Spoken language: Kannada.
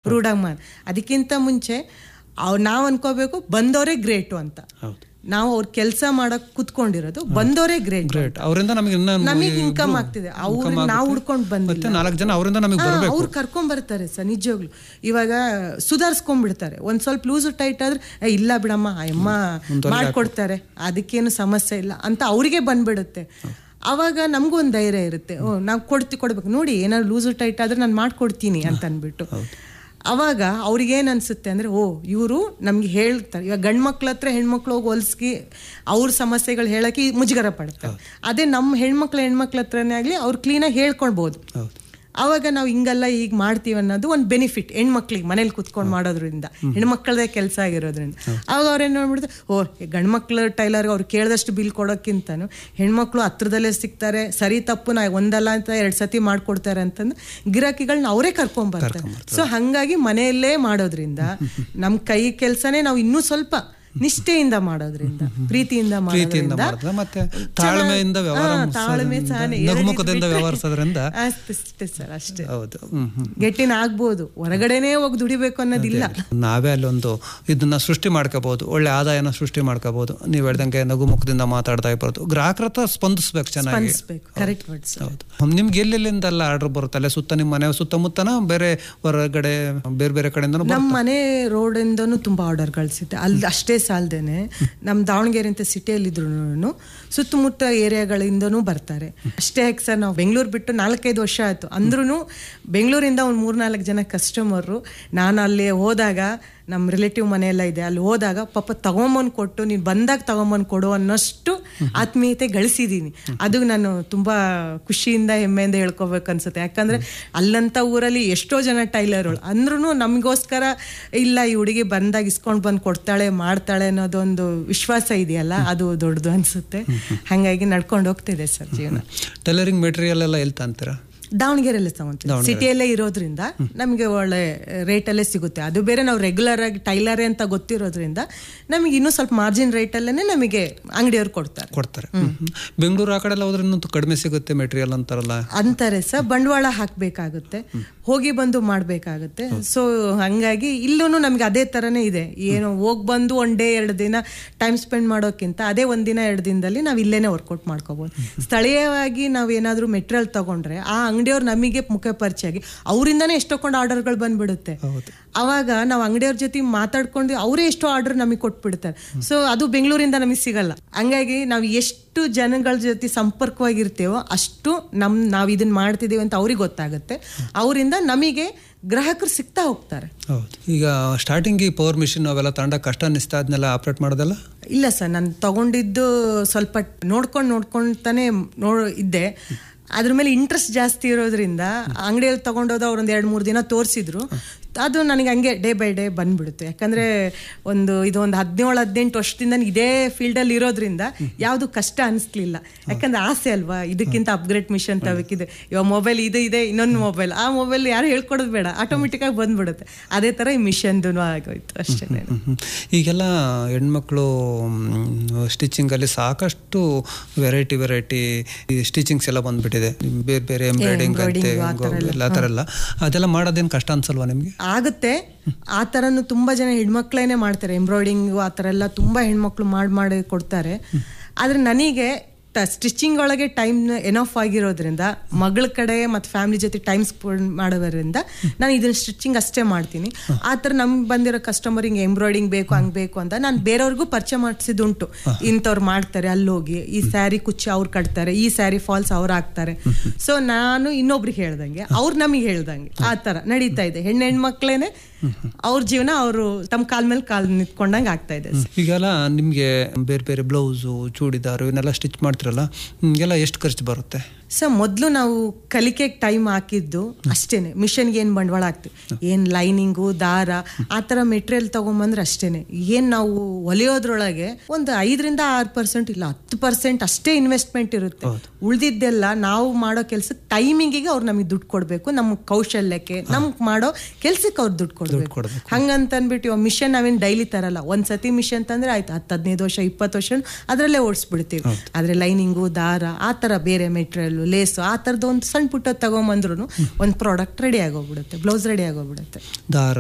ರೂಢಾಗಿ ಮಾಡ್ ಅದಕ್ಕಿಂತ ಮುಂಚೆ ಅವ್ ನಾವ್ ಅನ್ಕೋಬೇಕು ಬಂದವರೇ ಗ್ರೇಟು ಅಂತ ಹೌದು ನಾವು ಅವ್ರ ಕೆಲಸ ಮಾಡಕ್ ಕುತ್ಕೊಂಡಿರೋದು ಬಂದವರೇ ಗ್ರೇಟ್ ಗ್ರೇಟ್ ಅವರಿಂದ ನಮಗೆ ಇನ್ನ ನಮಗೆ ಇನ್ಕಮ್ ಆಗ್ತಿದೆ ಅವ್ರು ನಾವು ಹುಡ್ಕೊಂಡ್ ಬಂದಿಲ್ಲ ಮತ್ತೆ ನಾಲ್ಕು ಜನ ಅವರಿಂದ ನಮಗೆ ಬರಬೇಕು ಅವ್ರು ಕರ್ಕೊಂಡ್ ಬರ್ತಾರೆ ಸರ್ ನಿಜವಾಗ್ಲು ಇವಾಗ ಸುಧಾರಿಸ್ಕೊಂಡ್ಬಿಡ್ತಾರೆ ಒಂದ್ ಸ್ವಲ್ಪ ಲೂಸ್ ಟೈಟ್ ಆದ್ರೆ "ಏ, ಇಲ್ಲ ಬಿಡಮ್ಮ ಆ ಅಮ್ಮ ಮಾಡ್ಕೊಡ್ತಾರೆ ಅದಕ್ಕೇನು ಸಮಸ್ಯೆ ಇಲ್ಲ ಅಂತ ಅವ್ರಿಗೆ ಬಂದ್ಬಿಡುತ್ತೆ ಅವಾಗ ನಮಗೂ ಒಂದು ಧೈರ್ಯ ಇರುತ್ತೆ ಓ ನಾವು ಕೊಡ್ತಿ ಕೊಡ್ಬೇಕು ನೋಡಿ ಏನಾದ್ರು ಲೂಸ್ ಟೈಟ್ ಆದ್ರೆ ನಾನು ಮಾಡ್ಕೊಡ್ತೀನಿ ಅಂತ ಅಂದ್ಬಿಟ್ಟು ಅವಾಗ ಅವ್ರಿಗೆ ಏನ್ ಅನ್ಸುತ್ತೆ ಅಂದ್ರೆ ಓ ಇವರು ನಮ್ಗೆ ಹೇಳ್ತಾರೆ ಇವಾಗ ಗಂಡ್ ಮಕ್ಳ ಹತ್ರ ಹೆಣ್ಮಕ್ಳು ಹೋಗಿ ಹೊಲ್ಸ್ಗಿ ಅವ್ರ ಸಮಸ್ಯೆಗಳು ಹೇಳಕ್ಕೆ ಮುಜುಗರ ಪಡ್ತಾರೆ ಅದೇ ನಮ್ಮ ಹೆಣ್ಮಕ್ಳು ಹೆಣ್ಮಕ್ಳ ಹತ್ರನೇ ಆಗ್ಲಿ ಅವ್ರು ಕ್ಲೀನಾಗಿ ಹೇಳ್ಕೊಳ್ಬಹುದು ಹೌದು ಅವಾಗ ನಾವು ಹಿಂಗಲ್ಲ ಈಗ ಮಾಡ್ತೀವಿ ಅನ್ನೋದು ಒಂದು ಬೆನಿಫಿಟ್ ಹೆಣ್ಮಕ್ಳಿಗೆ ಮನೇಲಿ ಕುತ್ಕೊಂಡು ಮಾಡೋದ್ರಿಂದ ಹೆಣ್ಮಕ್ಳದೇ ಕೆಲಸ ಆಗಿರೋದ್ರಿಂದ ಅವಾಗ ಅವ್ರೇನು ನೋಡ್ಬಿಡ್ತಾರೆ ಓ ಗಂಡ್ಮಕ್ಳು ಟೈಲರ್ಗೆ ಅವ್ರು ಕೇಳಿದಷ್ಟು ಬಿಲ್ ಕೊಡೋಕ್ಕಿಂತನೂ ಹೆಣ್ಮಕ್ಳು ಹತ್ರದಲ್ಲೇ ಸಿಗ್ತಾರೆ ಸರಿ ತಪ್ಪು ನಾ ಒಂದಲ್ಲ ಅಂತ ಎರಡು ಸತಿ ಮಾಡ್ಕೊಡ್ತಾರೆ ಅಂತಂದು ಗಿರಾಕಿಗಳನ್ನ ಅವರೇ ಕರ್ಕೊಂಬರ್ತಾರೆ ಸೊ ಹಂಗಾಗಿ ಮನೆಯಲ್ಲೇ ಮಾಡೋದ್ರಿಂದ ನಮ್ಮ ಕೈ ಕೆಲಸನೇ ನಾವು ಇನ್ನೂ ಸ್ವಲ್ಪ ನಿಷ್ಠೆಯಿಂದ ಮಾಡೋದ್ರಿಂದ ಪ್ರೀತಿಯಿಂದ ಪ್ರೀತಿಯಿಂದ ಮಾಡೋದ್ರಿಂದ ಮಾಡಿದ್ರೆ ಮತ್ತೆ ತಾಳ್ಮೆಯಿಂದ ವ್ಯವಹಾರ ಹಾ, ತಾಳ್ಮೆ ಮಾಡಿಸೋದ್ರಿಂದ, ಸಹನೆ ನಗುಮುಖದಿಂದ ಎರಡಿದ್ಬಿಟ್ರೆ- ವ್ಯವಹರಿಸೋದ್ರಿಂದ ಅಷ್ಟೇ ಸರ್ ಅಷ್ಟೇ ಹೌದು ಹ್ಮ್ ಹ್ಮ್ ಗೆಟ್ಟಿನ ಆಗ್ಬೋದು ಹೊರಗಡೆನೇ ಹೋಗಿ ದುಡಿಬೇಕು ಅನ್ನೋದಿಲ್ಲ ನಾವೇ ಅಲ್ಲೊಂದು ಇದನ್ನ ಸೃಷ್ಟಿ ಮಾಡ್ಕೋಬಹುದು ಒಳ್ಳೆ ಆದಾಯನ ಸೃಷ್ಟಿ ಮಾಡ್ಕೋಬಹುದು ನೀವು ಹೇಳ್ದಂಗೆ ನಗುಮುಖದಿಂದ ಮಾತಾಡ್ತಾ ಇರ್ಬೋದು ಗ್ರಾಹಕರ ಹತ್ರ ಸ್ಪಂದಿಸ್ಬೇಕು ಚೆನ್ನಾಗಿ ಅನ್ಸ್ಬೇಕು ಕರೆಕ್ಟ್ ವರ್ಡ್ಸ್ ಹೌದು ನಿಮ್ಗೆ ಎಲ್ಲೆಲ್ಲಿಂದೆಲ್ಲ ಆರ್ಡರ್ ಬರುತ್ತೆ ಅಲ್ಲೇ ಸುತ್ತ ನಿಮ್ಮ ಮನೆ ಸುತ್ತಮುತ್ತನ ಬೇರೆ ಹೊರಗಡೆ ಬೇರೆ ಬೇರೆ ಕಡೆಯಿಂದ ನಮ್ಮ ಮನೆ ರೋಡಿಂದನೂ ತುಂಬಾ ಆರ್ಡರ್ ಕಳ್ಸಿದ್ದೆ ಅಲ್ಲಿ ಅಷ್ಟೇ ಸಾಲದೇನೆ ನಮ್ಮ ದಾವಣಗೆರೆ ಅಂತ ಸಿಟಿಯಲ್ಲಿ ಇದ್ರು ಸುತ್ತಮುತ್ತ ಏರಿಯಾಗಳಿಂದನೂ ಬರ್ತಾರೆ ಅಷ್ಟೇ ಯಾಕೆ ಸರ್ ನಾವು ಬೆಂಗಳೂರು ಬಿಟ್ಟು ನಾಲ್ಕೈದು ವರ್ಷ ಆಯ್ತು ಅಂದ್ರೂ ಬೆಂಗಳೂರಿಂದ ಒಂದು ಮೂರ್ನಾಲ್ಕು ಜನ ಕಸ್ಟಮರು ನಾನು ಅಲ್ಲಿ ಹೋದಾಗ ನಮ್ಮ ರಿಲೇಟಿವ್ ಮನೆಯೆಲ್ಲ ಇದೆ ಅಲ್ಲಿ ಹೋದಾಗ ಪಾಪ ತಗೊಂಬಂದು ಕೊಟ್ಟು ನೀನು ಬಂದಾಗ ತಗೊಂಬಂದು ಕೊಡು ಅನ್ನೋಷ್ಟು ಆತ್ಮೀಯತೆ ಗಳಿಸಿದ್ದೀನಿ ಅದು ನಾನು ತುಂಬಾ ಖುಷಿಯಿಂದ ಹೆಮ್ಮೆಯಿಂದ ಹೇಳ್ಕೊಬೇಕು ಅನ್ಸುತ್ತೆ ಯಾಕಂದ್ರೆ ಅಲ್ಲಂತ ಊರಲ್ಲಿ ಎಷ್ಟೋ ಜನ ಟೈಲರ್ಗಳು ಅಂದ್ರೂ ನಮಗೋಸ್ಕರ ಇಲ್ಲ ಈ ಹುಡುಗಿ ಬಂದಾಗ ಇಸ್ಕೊಂಡು ಬಂದು ಕೊಡ್ತಾಳೆ ಮಾಡ್ತಾಳೆ ಅನ್ನೋದೊಂದು ವಿಶ್ವಾಸ ಇದೆಯಲ್ಲ ಅದು ದೊಡ್ಡದು ಅನ್ಸುತ್ತೆ ಹಾಗಾಗಿ ನಡ್ಕೊಂಡು ಹೋಗ್ತಿದೆ ಸರ್ ಜೀವನ ಟೈಲರಿಂಗ್ ಮೆಟೀರಿಯಲ್ ಎಲ್ಲ ಎಲ್ಲಿ ತಂತೀರಾ ದಾವಣಗೆರೆಯಲ್ಲೇ ತಗೊಂತೀವಿ ಸಿಟಿಯಲ್ಲೇ ಇರೋದ್ರಿಂದ ನಮಗೆ ಒಳ್ಳೆ ರೇಟಲ್ಲೇ ಸಿಗುತ್ತೆ ಅದು ಬೇರೆ ನಾವು ರೆಗ್ಯುಲರ್ ಆಗಿ ಟೈಲರೇ ಅಂತ ಗೊತ್ತಿರೋದ್ರಿಂದ ನಮಗೆ ಇನ್ನೂ ಸ್ವಲ್ಪ ಮಾರ್ಜಿನ್ ರೇಟಲ್ಲೇ ನಮಗೆ ಅಂಗಡಿಯವ್ರು ಕೊಡ್ತಾರೆ ಕೊಡ್ತಾರೆ ಹ್ಮ್, ಹ್ಮ್. ಬೆಂಗಳೂರು ಆ ಕಡೆ ಎಲ್ಲ ಹೋದ್ರೆ ಇನ್ನೂ ಕಡಿಮೆ ಸಿಗುತ್ತೆ ಮೆಟೀರಿಯಲ್ ಅಂತಾರಲ್ಲ ಅಂತಾರೆ ಸರ್ ಬಂಡವಾಳ ಹಾಕಬೇಕಾಗುತ್ತೆ ಹೋಗಿ ಬಂದು ಮಾಡಬೇಕಾಗುತ್ತೆ ಸೊ ಹಂಗಾಗಿ ಇಲ್ಲೂ ನಮ್ಗೆ ಅದೇ ಥರನೇ ಇದೆ ಏನು ಹೋಗಿ ಬಂದು ಒನ್ ಡೇ ಎರಡು ದಿನ ಟೈಮ್ ಸ್ಪೆಂಡ್ ಮಾಡೋಕ್ಕಿಂತ ಅದೇ ಒಂದಿನ ಎರಡು ದಿನದಲ್ಲಿ ನಾವು ಇಲ್ಲೇನೆ ವರ್ಕೌಟ್ ಮಾಡ್ಕೋಬೋದು ಸ್ಥಳೀಯವಾಗಿ ನಾವು ಏನಾದರೂ ಮೆಟೀರಿಯಲ್ ತಗೊಂಡ್ರೆ ಆ ಅಂಗಡಿಯವ್ರು ನಮಗೆ ಮುಖ ಪರಿಚಯ ಆಗಿ ಅವರಿಂದನೇ ಎಷ್ಟೊಂದು ಆರ್ಡರ್ಗಳು ಬಂದ್ಬಿಡುತ್ತೆ ಅವಾಗ ನಾವು ಅಂಗಡಿಯವ್ರ ಜೊತೆ ಮಾತಾಡ್ಕೊಂಡು ಅವರೇ ಎಷ್ಟೋ ಆರ್ಡರ್ ನಮಗೆ ಕೊಟ್ಬಿಡ್ತಾರೆ ಸೊ ಅದು ಬೆಂಗಳೂರಿಂದ ನಮಗೆ ಸಿಗಲ್ಲ ಹಂಗಾಗಿ ನಾವು ಎಷ್ಟು ಜನಗಳ ಜೊತೆ ಸಂಪರ್ಕವಾಗಿರ್ತೇವೋ ಅಷ್ಟು ನಮ್ ನಾವು ಇದನ್ನ ಮಾಡ್ತಿದ್ದೀವಿ ಅಂತ ಅವ್ರಿಗೆ ಗೊತ್ತಾಗುತ್ತೆ ಅವರಿಂದ ನಮಗೆ ಗ್ರಾಹಕರು ಸಿಗ್ತಾ ಹೋಗ್ತಾರೆ ಹೌದು ಈಗ ಸ್ಟಾರ್ಟಿಂಗ್ ಈ ಪವರ್ ಮಿಷಿನ್ ಅವೆಲ್ಲ ತಗೊಂಡ ಕಷ್ಟ ಅನಿಸ್ತಾ ಅದನ್ನೆಲ್ಲ ಆಪ್ರೇಟ್ ಮಾಡೋದಲ್ಲ ಇಲ್ಲ ಸರ್ ನಾನು ತಗೊಂಡಿದ್ದು ಸ್ವಲ್ಪ ನೋಡ್ಕೊಂಡು ನೋಡ್ಕೊಂತಾನೆ ನೋಡ್ ಇದ್ದೆ ಅದ್ರ ಮೇಲೆ ಇಂಟ್ರೆಸ್ಟ್ ಜಾಸ್ತಿ ಇರೋದ್ರಿಂದ ಅಂಗಡಿಯಲ್ಲಿ ತಗೊಂಡೋದ ಅವ್ರು ಒಂದು ಎರಡು ಮೂರು ದಿನ ತೋರಿಸಿದ್ರು ಅದು ನನಗೆ ಹಂಗೆ ಡೇ ಬೈ ಡೇ ಬಂದ್ಬಿಡುತ್ತೆ ಯಾಕಂದ್ರೆ ಒಂದು ಇದು ಒಂದು ಹದಿನೇಳು ಹದಿನೆಂಟು ವರ್ಷದಿಂದ ನಾನು ಇದೇ ಫೀಲ್ಡಲ್ಲಿ ಇರೋದ್ರಿಂದ ಯಾವುದು ಕಷ್ಟ ಅನಿಸ್ಲಿಲ್ಲ ಯಾಕಂದ್ರೆ ಆಸೆ ಅಲ್ವಾ ಇದಕ್ಕಿಂತ ಅಪ್ಗ್ರೇಡ್ ಮಿಷನ್ ತಗೋಬೇಕಿದೆ ಇವಾಗ ಮೊಬೈಲ್ ಇದು ಇದೆ ಇನ್ನೊಂದು ಮೊಬೈಲ್ ಆ ಮೊಬೈಲ್ ಯಾರು ಹೇಳ್ಕೊಡೋದು ಬೇಡ ಆಟೋಮೆಟಿಕ್ ಆಗಿ ಬಂದ್ಬಿಡುತ್ತೆ ಅದೇ ಥರ ಈ ಮಿಷನ್ದು ಆಗೋಯ್ತು ಅಷ್ಟೇ ಹ್ಮ್, ಹ್ಮ್. ಈಗೆಲ್ಲ ಹೆಣ್ಮಕ್ಳು ಸ್ಟಿಚಿಂಗಲ್ಲಿ ಸಾಕಷ್ಟು ವೆರೈಟಿ ವೆರೈಟಿ ಸ್ಟಿಚಿಂಗ್ಸ್ ಎಲ್ಲ ಬಂದ್ಬಿಟ್ಟಿದೆ ಬೇರೆ ಬೇರೆ ಎಂಬ್ರಾಯ್ಡಿಂಗ್ ಅಂತೆ ಎಲ್ಲ ಥರ ಎಲ್ಲ ಅದೆಲ್ಲ ಮಾಡೋದೇನು ಕಷ್ಟ ಅನ್ಸಲ್ವಾ ನಿಮಗೆ ಆಗುತ್ತೆ ಆ ಥರನು ತುಂಬಾ ಜನ ಹೆಣ್ಮಕ್ಳೇನೆ ಮಾಡ್ತಾರೆ ಎಂಬ್ರಾಯ್ಡಿಂಗು ಆ ಥರ ಎಲ್ಲ ತುಂಬಾ ಹೆಣ್ಮಕ್ಳು ಮಾಡಿ ಮಾಡಿ ಕೊಡ್ತಾರೆ ಆದ್ರೆ ನನಗೆ ಸ್ಟಿಚಿಂಗ್ ಒಳಗೆ ಟೈಮ್ ಎನಫ್ ಆಗಿರೋದ್ರಿಂದ ಮಗಳ ಕಡೆ ಮತ್ತು ಫ್ಯಾಮಿಲಿ ಜೊತೆ ಟೈಮ್ ಸ್ಪೆಂಡ್ ಮಾಡೋದ್ರಿಂದ ನಾನು ಇದನ್ನ ಸ್ಟಿಚಿಂಗ್ ಅಷ್ಟೇ ಮಾಡ್ತೀನಿ ಆ ಥರ ನಮ್ಗೆ ಬಂದಿರೋ ಕಸ್ಟಮರ್ ಹಿಂಗೆ ಎಂಬ್ರಾಯ್ಡಿಂಗ್ ಬೇಕು ಹಂಗೆ ಬೇಕು ಅಂತ ನಾನು ಬೇರೆಯವ್ರಿಗೂ ಪರಿಚಯ ಮಾಡಿಸಿದುಂಟು ಇಂಥವ್ರು ಮಾಡ್ತಾರೆ ಅಲ್ಲಿ ಹೋಗಿ ಈ ಸ್ಯಾರಿ ಕುಚ್ಚಿ ಅವ್ರು ಕಟ್ತಾರೆ ಈ ಸ್ಯಾರಿ ಫಾಲ್ಸ್ ಅವ್ರು ಹಾಕ್ತಾರೆ ಸೊ ನಾನು ಇನ್ನೊಬ್ರಿಗೆ ಹೇಳ್ದಂಗೆ ಅವ್ರು ನಮಗೆ ಹೇಳ್ದಂಗೆ ಆ ಥರ ನಡೀತಾ ಇದೆ ಹೆಣ್ಣು ಹೆಣ್ಮಕ್ಳೇನೆ ಅವ್ರ ಜೀವನ ಅವರು ತಮ್ಮ ಕಾಲ್ ಮೇಲೆ ಕಾಲ್ ನಿಂತ್ಕೊಂಡಂಗೆ ಆಗ್ತಾ ಇದೆ ಈಗೆಲ್ಲ ನಿಮಗೆ ಬೇರೆ ಬೇರೆ ಬ್ಲೌಸು ಚೂಡಿದಾರು ಇವನ್ನೆಲ್ಲ ಸ್ಟಿಚ್ ಮಾಡ್ತಿರಲ್ಲ ಎಲ್ಲ ಎಷ್ಟು ಖರ್ಚು ಬರುತ್ತೆ ಸೊ ಮೊದಲು ನಾವು ಕಲಿಕೆಗೆ ಟೈಮ್ ಹಾಕಿದ್ದು ಅಷ್ಟೇನೆ ಮಿಷನ್ಗೆ ಏನು ಬಂಡವಾಳ ಹಾಕ್ತಿವಿ ಏನು ಲೈನಿಂಗು ದಾರ ಆ ಥರ ಮೆಟೀರಿಯಲ್ ತಗೊಂಬಂದ್ರೆ ಅಷ್ಟೇನೆ ಏನು ನಾವು ಹೊಲಿಯೋದ್ರೊಳಗೆ ಒಂದು ಐದರಿಂದ ಆರು ಪರ್ಸೆಂಟ್ ಇಲ್ಲ ಹತ್ತು ಪರ್ಸೆಂಟ್ ಅಷ್ಟೇ ಇನ್ವೆಸ್ಟ್ಮೆಂಟ್ ಇರುತ್ತೆ ಉಳಿದಿದ್ದೆಲ್ಲ ನಾವು ಮಾಡೋ ಕೆಲ್ಸಕ್ಕೆ ಟೈಮಿಂಗಿಗೆ ಅವ್ರು ನಮಗೆ ದುಡ್ಡು ಕೊಡಬೇಕು ನಮ್ಮ ಕೌಶಲ್ಯಕ್ಕೆ ನಮ್ಗೆ ಮಾಡೋ ಕೆಲ್ಸಕ್ಕೆ ಅವ್ರು ದುಡ್ಡು ಕೊಡಬೇಕು ಕೊಡ್ಬೇಕು. ಹಂಗಂತ ಅಂದ್ಬಿಟ್ಟು ಇವಾಗ ಮಿಷನ್ ನಾವೇನು ಡೈಲಿ ತರಲ್ಲ ಒಂದ್ ಸತಿ ಮಿಷನ್ ತಂದ್ರೆ ಆಯ್ತು ಹತ್ತು ಹದಿನೈದು ವರ್ಷ ಇಪ್ಪತ್ತು ವರ್ಷ ಅದರಲ್ಲೇ ಓಡಿಸ್ಬಿಡ್ತೀವಿ ಆದ್ರೆ ಲೈನಿಂಗು ದಾರ ಆ ಥರ ಬೇರೆ ಮೆಟೀರಿಯಲ್ ಲೇಸು ಆ ಥರದ್ದು ಒಂದು ಸಣ್ಣ ಪುಟ್ಟ ತಗೊಂಬಂದ್ರು ಒಂದು ಪ್ರಾಡಕ್ಟ್ ರೆಡಿ ಆಗೋಗ್ಬಿಡುತ್ತೆ ಬ್ಲೌಸ್ ರೆಡಿ ಆಗೋಗ್ಬಿಡುತ್ತೆ ದಾರ